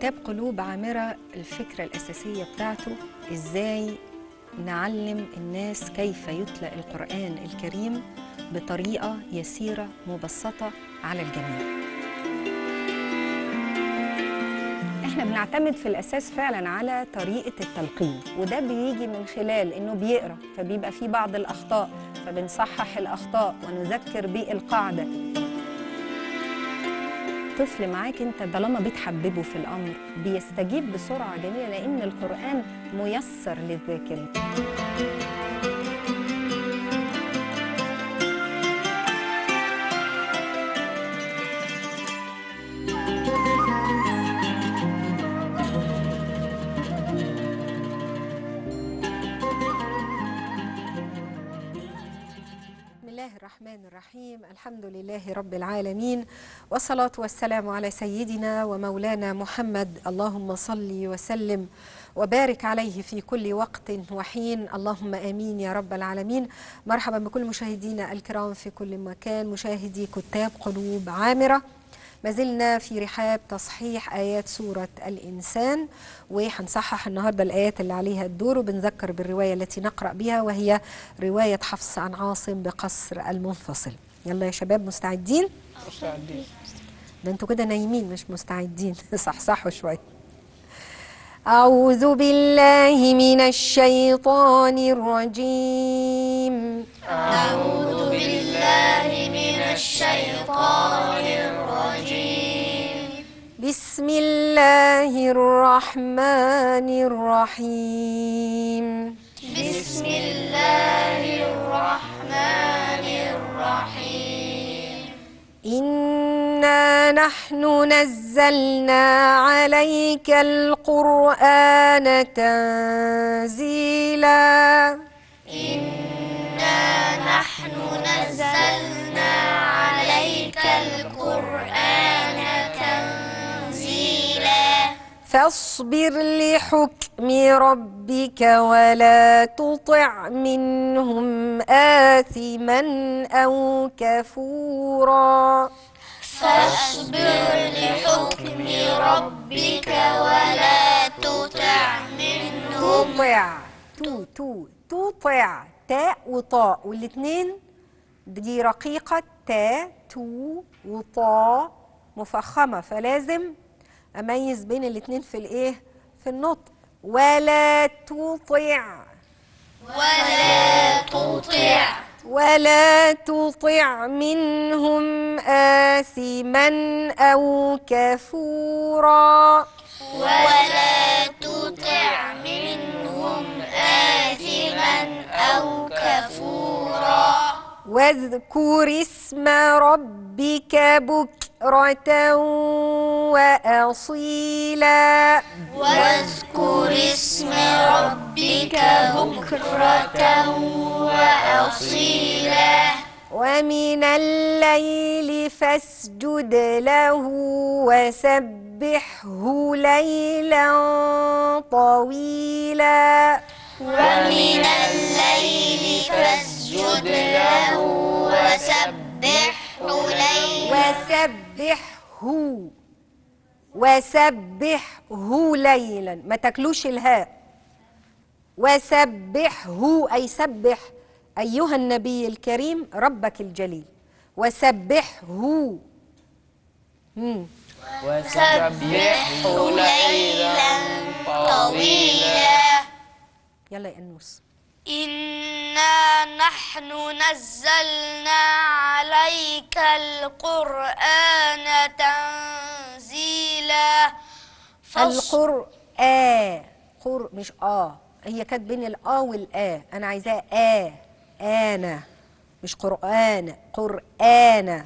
كتاب قلوب عامرة الفكرة الأساسية بتاعته إزاي نعلم الناس كيف يتلى القرآن الكريم بطريقة يسيرة مبسطة على الجميع احنا بنعتمد في الاساس فعلا على طريقه التلقين وده بيجي من خلال انه بيقرا فبيبقى فيه بعض الاخطاء فبنصحح الاخطاء ونذكر بالقاعده طفل معاك انت طالما بتحببه في الامر بيستجيب بسرعه جميله لان القران ميسر للذاكرين بسم الله الرحمن الرحيم الحمد لله رب العالمين والصلاة والسلام على سيدنا ومولانا محمد اللهم صل وسلم وبارك عليه في كل وقت وحين اللهم آمين يا رب العالمين مرحبا بكل مشاهدينا الكرام في كل مكان مشاهدي كتاب قلوب عامرة ما زلنا في رحاب تصحيح آيات سورة الإنسان وهنصحح النهاردة الآيات اللي عليها الدور وبنذكر بالرواية التي نقرأ بها وهي رواية حفص عن عاصم بقصر المنفصل يلا يا شباب مستعدين؟ مستعدين ده انتوا كده نايمين مش مستعدين صحصحوا شوية أعوذ بالله من الشيطان الرجيم أعوذ بالله من الشيطان الرجيم بسم الله الرحمن الرحيم بسم الله الرحمن الرحيم إنا نحن نزلنا عليك القرآن تنزيلا إنا نحن نزلنا عليك القرآن تنزيلا فاصبر لحكم ربك ولا تطع منهم آثما أو كفورا فاصبر لحكم ربك ولا تطع منهم تطع تو تو تطع تاء وطاء والاتنين دي رقيقة تاء تو وطاء مفخمة فلازم أميز بين الاتنين في الإيه؟ في النطق ولا تطع ولا تطع ولا تطع منهم آثما أو كفورا ولا تطع منهم آثما أو كفورا واذكر اسم ربك بكرة وأصيلا واذكر اسم ربك بكرة وأصيلا ومن الليل فاسجد له وسبحه ليلا طويلا ومن الليل فاسجد له وسبحه ليلا وسبحه وسبحه ليلا ما تاكلوش الهاء وسبحه أي سبح أيها النبي الكريم ربك الجليل وسبحه مم. وسبحه ليلا طويلا يلا يا أنوس إنا نحن نزلنا عليك القرآن تنزيلا فاص- القرآن قر مش آه هي كانت بين الآ والآ أنا عايزاها آ أنا مش قرآن قرآن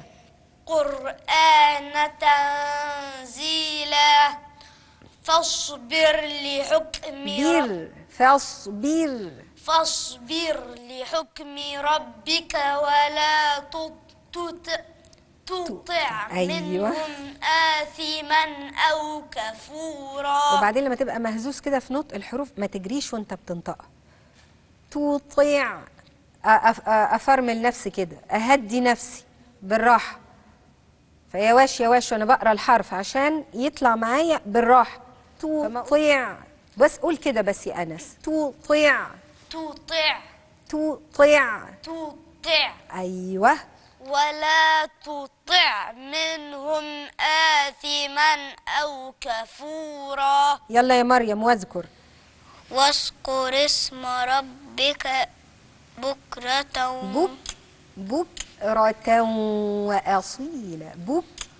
قرآن تنزيلا فاصبر لحكم رب بر فاصبر فاصبر لحكم ربك ولا تط- تط- تطع أيوة. منهم آثما أو كفورا وبعدين لما تبقى مهزوز كده في نطق الحروف ما تجريش وانت بتنطقها تطيع أ- أف- أ- افرمل نفسي كده اهدي نفسي بالراحه فيا واش يا واش وانا بقرا الحرف عشان يطلع معايا بالراحه تطيع بس قول كده بس يا أنس تطيع تطع تطيع تطع أيوه ولا تطع منهم آثما أو كفورا يلا يا مريم واذكر واذكر اسم ربك بكرة بك بكرة وأصيلا بك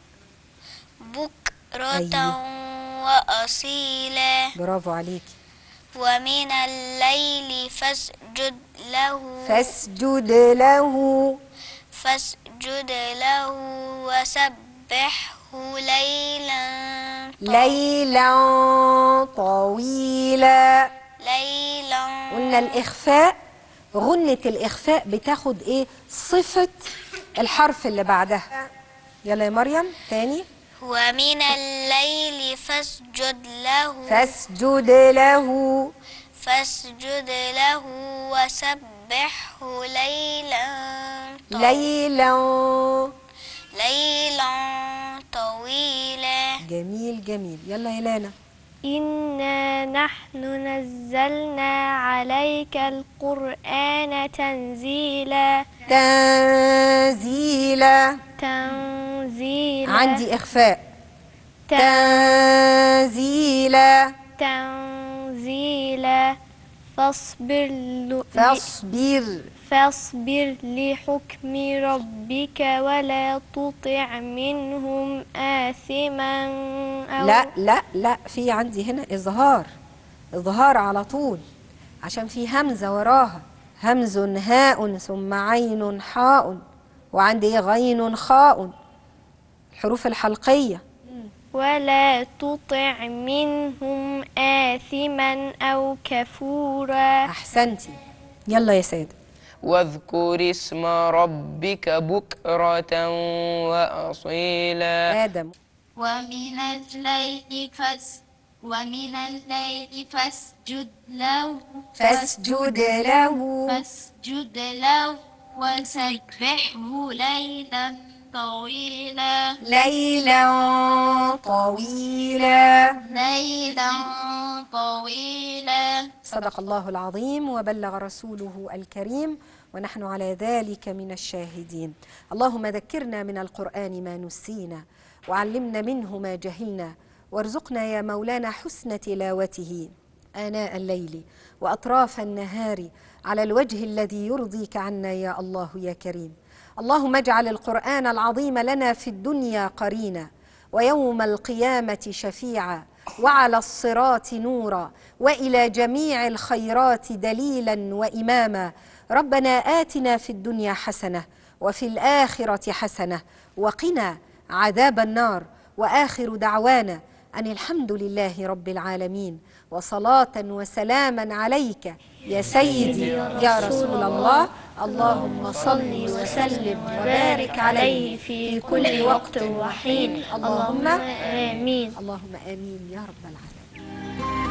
بكرة وأصيلا برافو عليكي ومن الليل فاسجد له فاسجد له فاسجد له وسبحه ليلا ليلا طويلا ليلا قلنا الإخفاء غنة الإخفاء بتاخد إيه صفة الحرف اللي بعدها يلا يا مريم تاني ومن الليل فاسجد له فاسجد له فاسجد له وسبحه ليلا ليلا ليلا طويلا جميل جميل يلا يا لانا إنا نحن نزلنا عليك القرآن تنزيلا تنزيلا تنزيلا عندي إخفاء تن- تنزيلا تنزيلا فاصبر ل- فاصبر فاصبر لحكم ربك ولا تطع منهم آثما أو لا لا لا في عندي هنا إظهار إظهار على طول عشان في همزة وراها همز هاء ثم عين حاء وعندي إيه؟ غين خاء الحروف الحلقية ولا تطع منهم آثما أو كفورا أحسنتي يلا يا سادة واذكر اسم ربك بكرة وأصيلا آدم ومن الليل فس ومن الليل فاسجد له فاسجد له فاسجد له وسبحه ليلا طويلا ليلا طويلا ليلا طويلا صدق الله العظيم وبلغ رسوله الكريم ونحن على ذلك من الشاهدين اللهم ذكرنا من القرآن ما نسينا وعلمنا منه ما جهلنا وارزقنا يا مولانا حسن تلاوته آناء الليل وأطراف النهار على الوجه الذي يرضيك عنا يا الله يا كريم اللهم اجعل القرآن العظيم لنا في الدنيا قرينا ويوم القيامة شفيعا وعلى الصراط نورا والى جميع الخيرات دليلا واماما ربنا اتنا في الدنيا حسنه وفي الاخره حسنه وقنا عذاب النار واخر دعوانا ان الحمد لله رب العالمين وصلاه وسلاما عليك يا سيدي يا رسول الله اللهم صل وسلم وبارك عليه في كل وقت وحين اللهم آمين اللهم امين يا رب العالمين